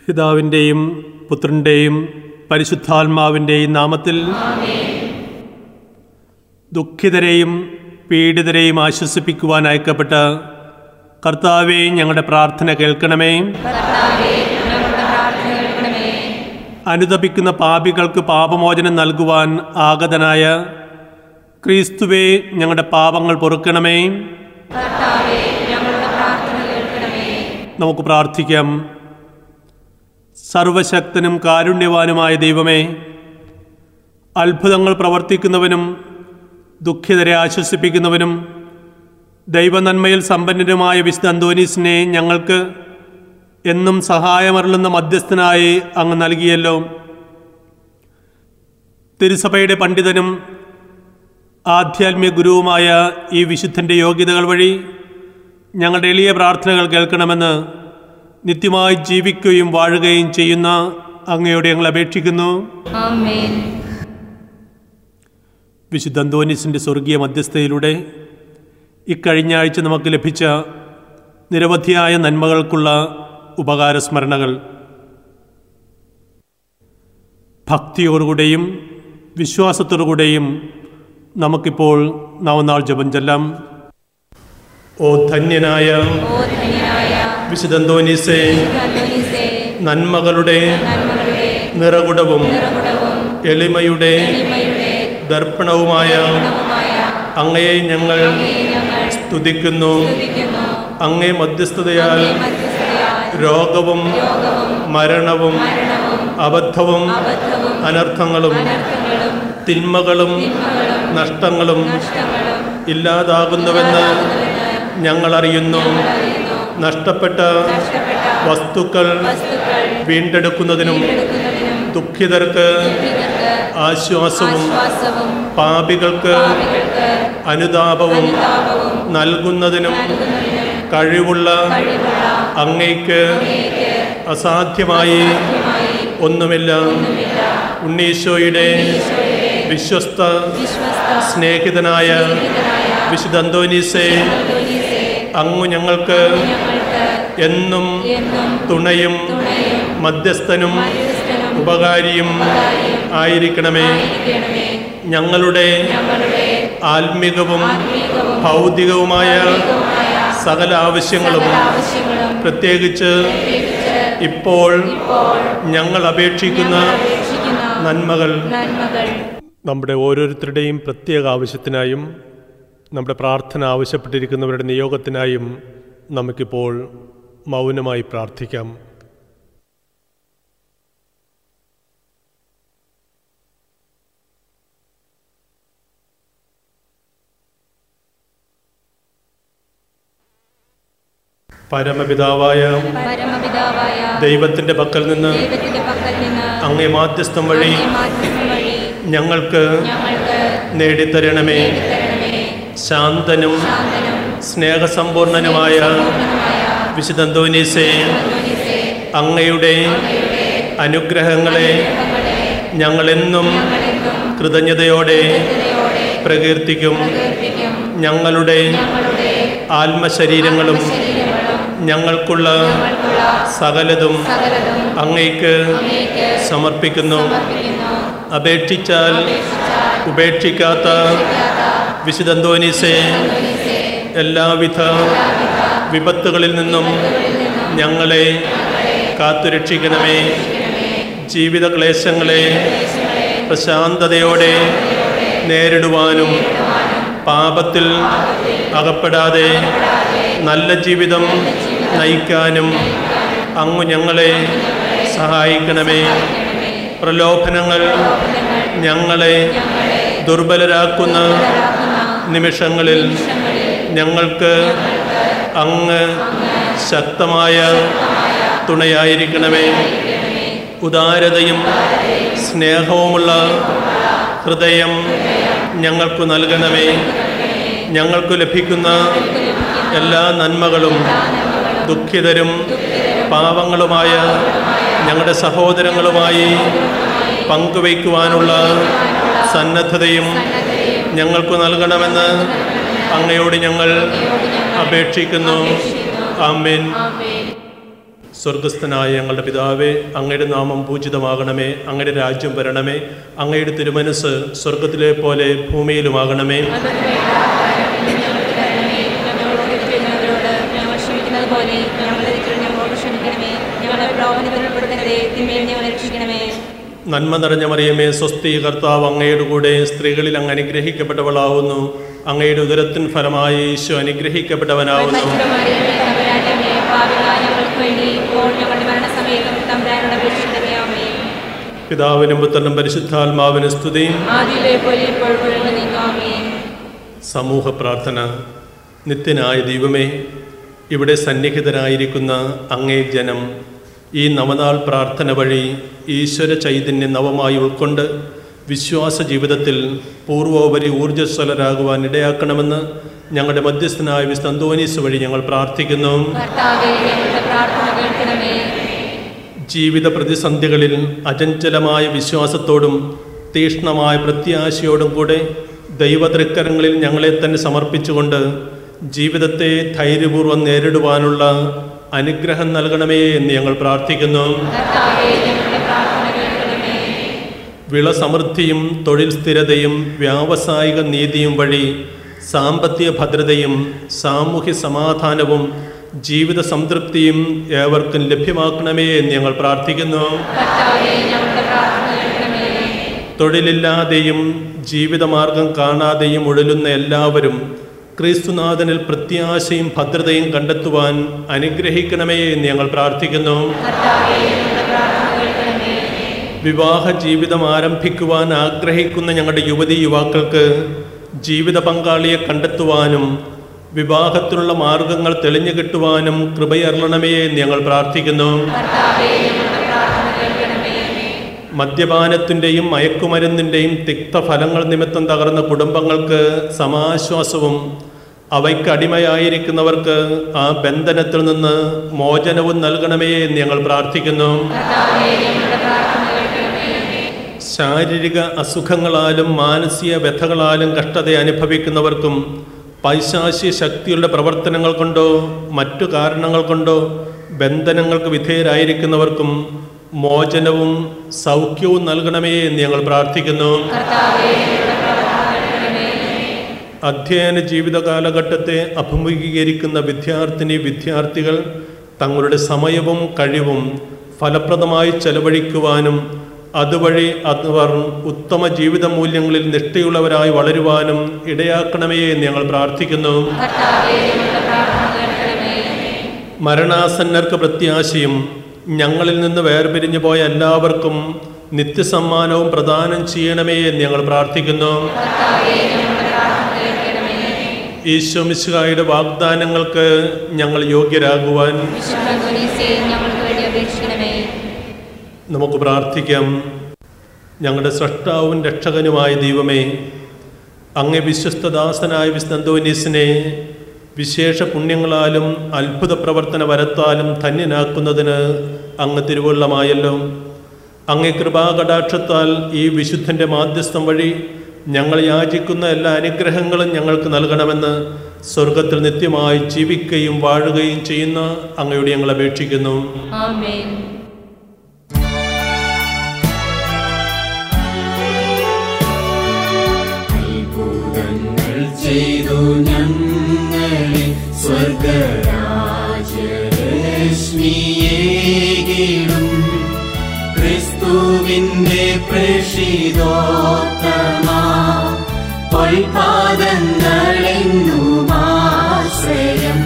പിതാവിൻ്റെയും പുത്രൻ്റെയും പരിശുദ്ധാത്മാവിൻ്റെയും നാമത്തിൽ ദുഃഖിതരെയും പീഡിതരെയും ആശ്വസിപ്പിക്കുവാൻ അയക്കപ്പെട്ട കർത്താവെ ഞങ്ങളുടെ പ്രാർത്ഥന കേൾക്കണമേ അനുതപിക്കുന്ന പാപികൾക്ക് പാപമോചനം നൽകുവാൻ ആഗതനായ ക്രിസ്തുവെ ഞങ്ങളുടെ പാപങ്ങൾ പൊറുക്കണമേ നമുക്ക് പ്രാർത്ഥിക്കാം സർവശക്തനും കാരുണ്യവാനുമായ ദൈവമേ അത്ഭുതങ്ങൾ പ്രവർത്തിക്കുന്നവനും ദുഃഖിതരെ ആശ്വസിപ്പിക്കുന്നവനും ദൈവനന്മയിൽ സമ്പന്നനുമായ വിശുദ്ധ അന്തോനീസിനെ ഞങ്ങൾക്ക് എന്നും സഹായമരുളുന്ന മധ്യസ്ഥനായി അങ്ങ് നൽകിയല്ലോ തിരുസഭയുടെ പണ്ഡിതനും ആധ്യാത്മിക ഗുരുവുമായ ഈ വിശുദ്ധൻ്റെ യോഗ്യതകൾ വഴി ഞങ്ങളുടെ എളിയ പ്രാർത്ഥനകൾ കേൾക്കണമെന്ന് നിത്യമായി ജീവിക്കുകയും വാഴുകയും ചെയ്യുന്ന അങ്ങയോട് ഞങ്ങൾ അപേക്ഷിക്കുന്നു ആമേൻ വിശുദ്ധ അന്തോനിസിൻ്റെ സ്വർഗീയ മധ്യസ്ഥയിലൂടെ ഇക്കഴിഞ്ഞ ആഴ്ച നമുക്ക് ലഭിച്ച നിരവധിയായ നന്മകൾക്കുള്ള ഉപകാരസ്മരണകൾ ഭക്തിയോടുകൂടെയും വിശ്വാസത്തോടുകൂടെയും നമുക്കിപ്പോൾ നവനാൾ ജപം ചെല്ലാം ഓ ധന്യനായ ഓ ധന്യനായ വിശുദ്ധ അന്തോനീസേ അന്തോനീസേ, നന്മകളുടെ നന്മകളുടെ നിറകുടവും നിറകുടവും എളിമയുടെ എളിമയുടെ ദർപ്പണവുമായ ഗുണവുമായ അങ്ങയെ ഞങ്ങൾ അങ്ങയെ ഞങ്ങൾ സ്തുതിക്കുന്നു സ്തുതിക്കുന്നു. അങ്ങേ മധ്യസ്ഥതയാൽ മധ്യസ്ഥതയാൽ രോഗവും മരണവും അബദ്ധവും അബദ്ധവും അനർത്ഥങ്ങളും അനർത്ഥങ്ങളും തിന്മകളും നഷ്ടങ്ങളും നഷ്ടങ്ങളും ഇല്ലാതാകുന്നുവെന്ന് ഞങ്ങൾ അറിയുന്നു നഷ്ടപ്പെട്ട നഷ്ടപ്പെട്ട വസ്തുക്കൾ വസ്തുക്കൾ വീണ്ടെടുക്കുന്നതിനും എടുക്കുന്നതിനും ദുഃഖിതർക്ക് ദുഃഖിതർക്ക് ആശ്വാസവും ആശ്വാസവും പാപികൾക്ക് പാപികൾക്ക് അനുതാപവും താപവും നൽകുന്നതിനും കഴിവുള്ള അങ്ങയ്ക്ക് അസാധ്യമായി ഒന്നുമില്ല ഉണ്ണീശോയുടെ വിശ്വസ്ത വിശ്വസ്ത സ്നേഹിതനായ വിശുദ്ധ അന്തോനീസെ അങ്ങു ഞങ്ങൾക്ക് എന്നും എന്നും തുണയും തുണയും മധ്യസ്ഥനും മധ്യസ്ഥനും ഉപകാരിയും ആയിരിക്കണമേ ഇരിക്കണമേ. ഞങ്ങളുടെ ആത്മികവും ആത്മീകവും ഭൗതികവുമായ സകല ആവശ്യങ്ങളും ആവശ്യങ്ങളും പ്രത്യേകിച്ച് ഇപ്പോൾ ഞങ്ങൾ അപേക്ഷിക്കുന്ന അപേക്ഷിക്കുന്ന നന്മകൾ നന്മകൾ നമ്മുടെ ഓരോരുത്തരുടെയും പ്രത്യേക ആവശ്യത്തിനായും നമ്മുടെ പ്രാർത്ഥന ആവശ്യപ്പെട്ടിരിക്കുന്നവരുടെ നിയോഗത്തിനായും നമുക്കിപ്പോൾ മൗനമായി പ്രാർത്ഥിക്കാം പരമപിതാവായ പരമപിതാവായ ദൈവത്തിൻ്റെ പക്കൽ നിന്ന് ദൈവത്തിന്റെ പക്കൽ നിന്ന് അങ്ങേ മാധ്യസ്ഥം വഴി അങ്ങേ മാധ്യസ്ഥം വഴി ഞങ്ങൾക്ക് ഞങ്ങൾക്ക് നേടിത്തരണമേ തരണമേ ശാന്തനും ശാന്തനും സ്നേഹസമ്പൂർണനുമായ വിശുദ്ധ അന്തോനീസേ അന്തോനീസേ, അങ്ങയുടെ അനുഗ്രഹങ്ങളെ ഞങ്ങളെന്നും ഞങ്ങളെന്നും കൃതജ്ഞതയോടെ കൃതജ്ഞതയോടെ പ്രകീർത്തിക്കും പ്രകീർത്തിക്കും. ഞങ്ങളുടെ ഞങ്ങളുടെ ആത്മശരീരങ്ങളും ശരീരങ്ങളും ഞങ്ങൾക്കുള്ള ഞങ്ങൾക്കുള്ള സകലതും സകലതും അങ്ങയ്ക്ക് അങ്ങേക്ക് സമർപ്പിക്കുന്നു സമർപ്പിക്കുന്നു അപേക്ഷിച്ചാൽ ഉപേക്ഷിക്കാത്ത വിശുദ്ധ അന്തോനീസേ എല്ലാവിധ വിപത്തുകളിൽ നിന്നും ഞങ്ങളെ കാത്തുരക്ഷിക്കണമേ ജീവിത ക്ലേശങ്ങളെ പ്രശാന്തതയോടെ നേരിടുവാനും പാപത്തിൽ അകപ്പെടാതെ നല്ല ജീവിതം നയിക്കാനും അങ്ങു ഞങ്ങളെ സഹായിക്കണമേ പ്രലോഭനങ്ങൾ ഞങ്ങളെ ദുർബലരാക്കുന്ന നിമിഷങ്ങളിൽ ഞങ്ങൾക്ക് അങ്ങ് ശക്തമായ തുണയായിരിക്കണമേ ഉദാരതയും സ്നേഹവുമുള്ള ഹൃദയം ഞങ്ങൾക്ക് നൽകണമേ ഞങ്ങൾക്ക് ലഭിക്കുന്ന എല്ലാ നന്മകളും ദുഃഖിതരും പാവങ്ങളുമായ ഞങ്ങളുടെ സഹോദരങ്ങളുമായി പങ്കുവയ്ക്കുവാനുള്ള സന്നദ്ധതയും ഞങ്ങൾക്ക് നൽകണമെന്ന് അങ്ങയോട് ഞങ്ങൾ അപേക്ഷിക്കുന്നു ആമേൻ ആമേൻ സ്വർഗസ്ഥനായ ഞങ്ങളുടെ പിതാവേ അങ്ങയുടെ നാമം പൂജിതമാകണമേ അങ്ങയുടെ രാജ്യം വരണമേ അങ്ങയുടെ തിരുമനസ് സ്വർഗത്തിലെ പോലെ ഭൂമിയിലുമാകണമേ ഞങ്ങളോട് ഞങ്ങൾ ക്ഷമിക്കുന്നത് പോലെ ഞങ്ങളുടെ തെറ്റുകൾ ഞങ്ങളോട് ക്ഷമിക്കണമേ ഞങ്ങളെ പ്രലോഭനത്തിൽപ്പെടുത്തരുതേ തിന്മയിൽ ഞങ്ങളെ രക്ഷിക്കണമേ നന്മ നിറഞ്ഞ മറിയമേ സ്വസ്തി കർത്താവ് അങ്ങയുടെ കൂടെ സ്ത്രീകളിൽ അങ്ങ് അനുഗ്രഹിക്കപ്പെട്ടവളാവുന്നു അങ്ങയുടെ ഉദരത്തിൻ ഫലമായി ഈശോ അനുഗ്രഹിക്കപ്പെട്ടവനാവുന്നു പരിശുദ്ധമറിയമേ, തമ്പുരാന്റമ്മേ, പാപികളായ ഞങ്ങൾക്ക് വേണ്ടി ഇപ്പോൾ ഞങ്ങളുടെ മരണസമയത്തും തമ്പുരാനോട് അപേക്ഷിക്കണമേ ആമേൻ പിതാവിനും പുത്രനും പരിശുദ്ധാത്മാവിനും സ്തുതിയും ആദ്യത്തെ പോലെ ഇപ്പോഴും നീങ്ങാമേ സമൂഹ പ്രാർത്ഥന നിത്യനായ ദൈവമേ ഇവിടെ സന്നിഹിതരായിരിക്കുന്ന അങ്ങേ ജനം ഈ നവനാൾ പ്രാർത്ഥന വഴി ഈശ്വര ചൈതന്യം നവമായി ഉൾക്കൊണ്ട് വിശ്വാസ ജീവിതത്തിൽ പൂർവോപരി ഊർജ്ജസ്വലരാകുവാൻ ഇടയാക്കണമെന്ന് ഞങ്ങളുടെ മധ്യസ്ഥനായ വിശുദ്ധ അന്തോനീസ് വഴി ഞങ്ങൾ പ്രാർത്ഥിക്കുന്നു കർത്താവേ ഞങ്ങളുടെ പ്രാർത്ഥന കേൾക്കണമേ ജീവിത പ്രതിസന്ധികളിൽ അചഞ്ചലമായ വിശ്വാസത്തോടും തീക്ഷ്ണമായ പ്രത്യാശയോടും കൂടെ ദൈവതൃക്കരങ്ങളിൽ ഞങ്ങളെ തന്നെ സമർപ്പിച്ചുകൊണ്ട് ജീവിതത്തെ ധൈര്യപൂർവ്വം നേരിടുവാനുള്ള അനുഗ്രഹം നൽകണമേ എന്ന് ഞങ്ങൾ പ്രാർത്ഥിക്കുന്നു കർത്താവേ ഞങ്ങളുടെ പ്രാർത്ഥന കേൾക്കണമേ വിള സമൃദ്ധിയും തൊഴിൽ സ്ഥിരതയും വ്യാവസായിക നീതിയും വഴി സാമ്പത്തിക ഭദ്രതയും സാമൂഹ്യ സമാധാനവും ജീവിത സംതൃപ്തിയും ഏവർക്കും ലഭ്യമാക്കണമേ എന്ന് ഞങ്ങൾ പ്രാർത്ഥിക്കുന്നു കർത്താവേ ഞങ്ങളുടെ പ്രാർത്ഥന കേൾക്കണമേ തൊഴിലില്ലാതെയും ജീവിതമാർഗം കാണാതെയും ഉഴലുന്ന എല്ലാവരും ക്രിസ്തുനാഥനിൽ പ്രത്യാശയും ഭദ്രതയും കണ്ടെത്തുവാൻ അനുഗ്രഹിക്കണമേ എന്ന് ഞങ്ങൾ പ്രാർത്ഥിക്കുന്നു കർത്താവേ ഞങ്ങളുടെ പ്രാർത്ഥന കേൾക്കണമേ വിവാഹ ജീവിതം ആരംഭിക്കുവാൻ ആഗ്രഹിക്കുന്ന ഞങ്ങളുടെ യുവതി യുവാക്കൾക്ക് ജീവിത പങ്കാളിയെ കണ്ടെത്തുവാനും വിവാഹത്തിനുള്ള മാർഗങ്ങൾ തെളിഞ്ഞു കിട്ടുവാനും കൃപയർളണമേ എന്ന് ഞങ്ങൾ പ്രാർത്ഥിക്കുന്നു കർത്താവേ ഞങ്ങളുടെ പ്രാർത്ഥന കേൾക്കണമേ മദ്യപാനത്തിൻ്റെയും മയക്കുമരുന്നിൻ്റെയും തിക്തഫലങ്ങൾ നിമിത്തം തകർന്ന കുടുംബങ്ങൾക്ക് സമാശ്വാസവും അവയ്ക്ക് അടിമയായിരിക്കുന്നവർക്ക് ആ ബന്ധനത്തിൽ നിന്ന് മോചനവും നൽകണമേ എന്ന് ഞങ്ങൾ പ്രാർത്ഥിക്കുന്നു കർത്താവേ ഞങ്ങളുടെ പ്രാർത്ഥന കേൾക്കണമേ ശാരീരിക അസുഖങ്ങളാലും മാനസിക വ്യഥകളാലും കഷ്ടത അനുഭവിക്കുന്നവർക്കും പൈശാചിക ശക്തിയുടെ പ്രവർത്തനങ്ങൾ കൊണ്ടോ മറ്റു കാരണങ്ങൾ കൊണ്ടോ ബന്ധനങ്ങൾക്ക് വിധേയരായിരിക്കുന്നവർക്കും മോചനവും സൗഖ്യവും നൽകണമേ എന്ന് ഞങ്ങൾ പ്രാർത്ഥിക്കുന്നു കർത്താവേ ഞങ്ങളുടെ പ്രാർത്ഥന കേൾക്കണമേ അധ്യയന ജീവിത കാലഘട്ടത്തെ അഭിമുഖീകരിക്കുന്ന വിദ്യാർത്ഥിനി വിദ്യാർത്ഥികൾ തങ്ങളുടെ സമയവും കഴിവും ഫലപ്രദമായി ചെലവഴിക്കുവാനും അതുവഴി അവർ ഉത്തമ ജീവിത മൂല്യങ്ങളിൽ നിഷ്ഠയുള്ളവരായി വളരുവാനും ഇടയാക്കണമേ എന്ന് ഞങ്ങൾ പ്രാർത്ഥിക്കുന്നു കർത്താവേ ഞങ്ങളുടെ പ്രാർത്ഥന കേൾക്കണമേ മരണാസന്നർക്ക് പ്രത്യാശയും ഞങ്ങളിൽ നിന്ന് വേർപിരിഞ്ഞു പോയ എല്ലാവർക്കും നിത്യസമ്മാനവും പ്രദാനം ചെയ്യണമേ എന്ന് ഞങ്ങൾ പ്രാർത്ഥിക്കുന്നു കർത്താവേ ഞങ്ങളുടെ പ്രാർത്ഥന കേൾക്കണമേ ഈശോമിശുഹായുടെ വാഗ്ദാനങ്ങൾക്ക് ഞങ്ങൾ യോഗ്യരാകുവാൻ വിശുദ്ധ ദുനീസേ ഞങ്ങൾക്ക് വേണ്ടി അപേക്ഷിക്കണമേ നമുക്ക് പ്രാർത്ഥിക്കാം ഞങ്ങളുടെ സ്രഷ്ടാവും രക്ഷകനുമായ ദൈവമേ അങ്ങേ വിശ്വസ്തദാസനായ വിസ്തന്തോനീസിനെ വിശേഷ പുണ്യങ്ങളാലും അത്ഭുത പ്രവർത്തന വരത്താലും ധന്യനാക്കുന്നതിന് അങ്ങ് തിരുവുള്ളമായല്ലോ അങ്ങേ കൃപാകടാക്ഷത്താൽ ഈ വിശുദ്ധൻ്റെ മാധ്യസ്ഥം വഴി ഞങ്ങൾ യാചിക്കുന്ന എല്ലാ അനുഗ്രഹങ്ങളും ഞങ്ങൾക്ക് നൽകണമെന്ന് സ്വർഗത്തിൽ നിത്യമായി ജീവിക്കുകയും വാഴുകയും ചെയ്യുന്ന അങ്ങയോട് ഞങ്ങൾ അപേക്ഷിക്കുന്നു ആമേൻ അത്ഭുതങ്ങൾ ചെയ്തു ഞങ്ങളെ സ്വർഗരാജ്യരശ്മിയേകിടും ക്രിസ്തുവിന്റെ പ്രഷിതോത്തമ പൊൽപാദങ്ങളെങ്ങുമാശ്രയം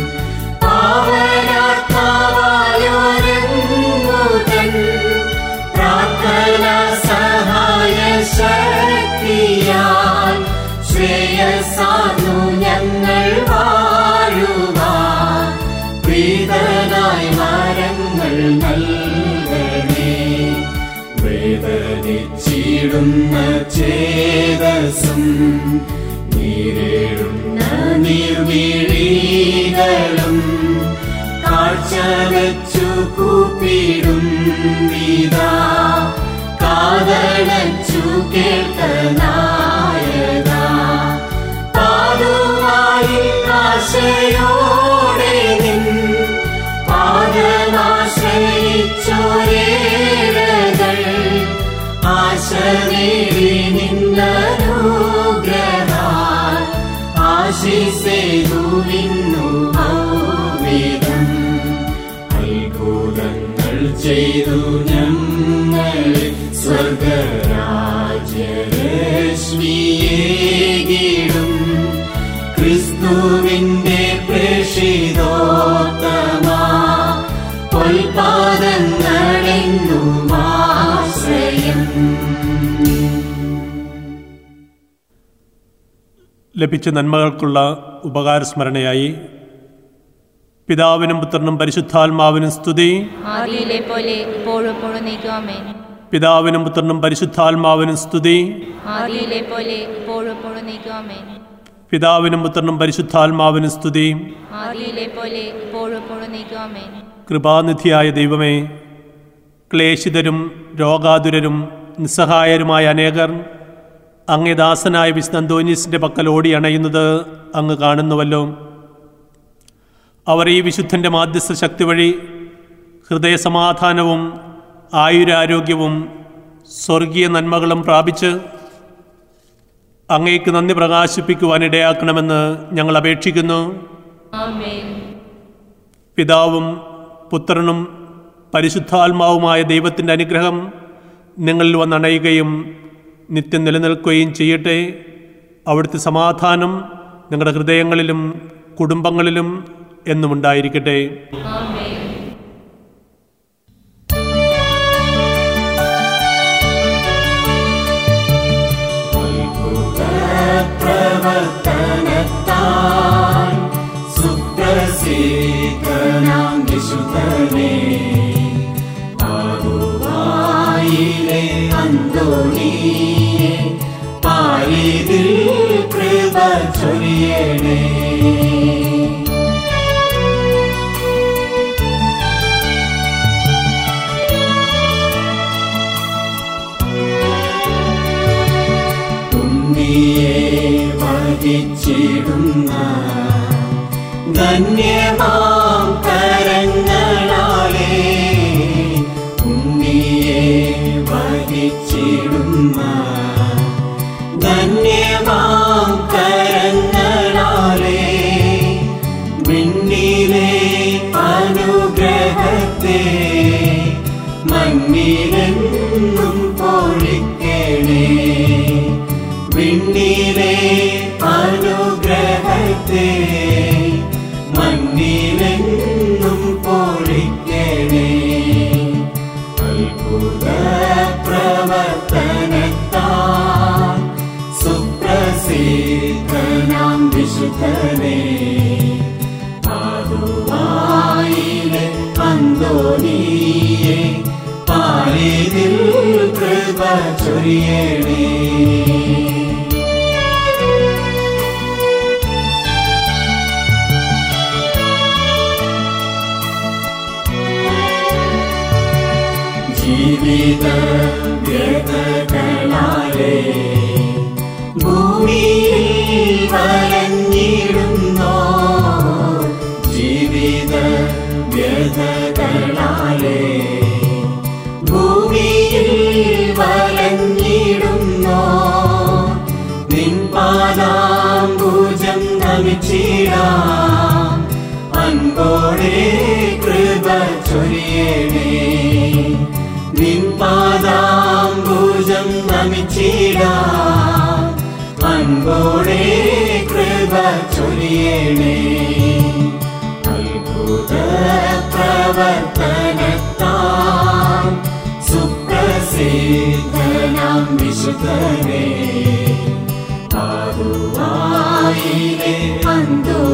പാവനാത്മാവായൊരങ്ങുതൻ പ്രാർത്ഥന സഹായ ശക്തിയാൽ ശ്രേയസാന്നു ഞങ്ങൾ വാഴുവാൻ പ്രീതനായി മരങ്ങൾ നൽകണേ വേദനിച്ചിടുന്ന ചേതസും നീരേഴുന്ന നിർവിഴികളും കാഴ്ച വെച്ചു കൂപ്പിടും വിതാ കാതടച്ചു കേൾക്കനായതാ പാതുവായി ആശയോടെ നിൻ പാദമാശ ചെയ്തു ഞങ്ങളെ സ്വർഗരാജ്യരശ്മിയേകിടും ക്രിസ്തുവിന്റെ പ്രേഷിതോത്തമാ പൊൽപാദങ്ങളെങ്ങുമാശ്രയം ലഭിച്ച നന്മകൾക്കുള്ള ഉപകാരസ്മരണയായി പിതാവിനും പുത്രനും പരിശുദ്ധാത്മാവിനും സ്തുതി ആദിയിലെ പോലെ ഇപ്പോഴും എപ്പോഴും നീക്കുവാമേ പിതാവിനും പുത്രനും പരിശുദ്ധാത്മാവിനും സ്തുതി ആദിയിലെ പോലെ ഇപ്പോഴും എപ്പോഴും നീക്കുവാമേ പിതാവിനും പുത്രനും പരിശുദ്ധാത്മാവിനും സ്തുതി ആദിയിലെ പോലെ ഇപ്പോഴും എപ്പോഴും നീക്കുവാമേ കൃപാനിധിയായ ദൈവമേ ക്ലേശിതരും രോഗാതുരരും നിസ്സഹായരുമായ അനേകർ അങ്ങേ ദാസനായ വിശുദ്ധ അന്തോനീസിൻ്റെ പക്കൽ ഓടി അണയുന്നത് അങ്ങ് കാണുന്നുവല്ലോ അവർ ഈ വിശുദ്ധൻ്റെ മാധ്യസ്ഥ ശക്തി വഴി ഹൃദയസമാധാനവും ആയുരാരോഗ്യവും സ്വർഗീയ നന്മകളും പ്രാപിച്ച് അങ്ങേക്ക് നന്ദി പ്രകാശിപ്പിക്കുവാൻ ഇടയാക്കണമെന്ന് ഞങ്ങൾ അപേക്ഷിക്കുന്നു ആമേൻ പിതാവും പുത്രനും പരിശുദ്ധാത്മാവുമായ ദൈവത്തിൻ്റെ അനുഗ്രഹം നിങ്ങളിൽ വന്നണയുകയും നിത്യം നിലനിൽക്കുകയും ചെയ്യട്ടെ അവിടുത്തെ സമാധാനം നിങ്ങളുടെ ഹൃദയങ്ങളിലും കുടുംബങ്ങളിലും എന്നും ഉണ്ടായിരിക്കട്ടെ ആമേൻ പ്രവർത്തനത്താൽ സുപ്രസിദ്ധനാം വിശുദ്ധനെ ആകുവായിലെ അന്തോണിയെ പാരിതിൽ കൃപ ചൊരിയണേ ഉണ്ണിയെ വഹിച്ചിടുന്ന ധന്യമാം കരങ്ങളാലേ ഉണ്ണിയെ വഹിച്ചിടുന്ന ധന്യമാം കരങ്ങളാലേ വിണ്ണിലെ അനുഗ്രഹത്തെ മണ്ണിലെന്നും പൊഴിക്കണേ വിണ്ണിലെ അനുഗ്രഹത്തെ മണ്ണിലെന്നും പൊഴിക്കണേ അത്ഭുത പ്രവർത്തനത്താൽ സുപ്രസിദ്ധനാം വിശുദ്ധനെ പാതുവായിലെ അന്തോണിയെ പാലിതിൽ കൃപ ചൊരിയണേ ജീവിത വ്യതകളാലേ ഭൂമിയിൽ വലഞ്ഞിടുന്നോ ജീവിത വ്യതകളാലേ ഭൂമിയിൽ വലഞ്ഞിടുന്നോ നിൻ പാദാംബുജം നമിച്ചിടാം അൻപോടെ കൃപ ചൊരിയണേ നിൻ പാദാംബുജം നമിച്ചിടാം അൻപോടെ കൃപ ചൊരിയണേ അത്ഭുത പ്രവർത്തനത്താൽ സുപ്രസിദ്ധനാം വിശുദ്ധനെ പാതുവായിലെ അന്തോ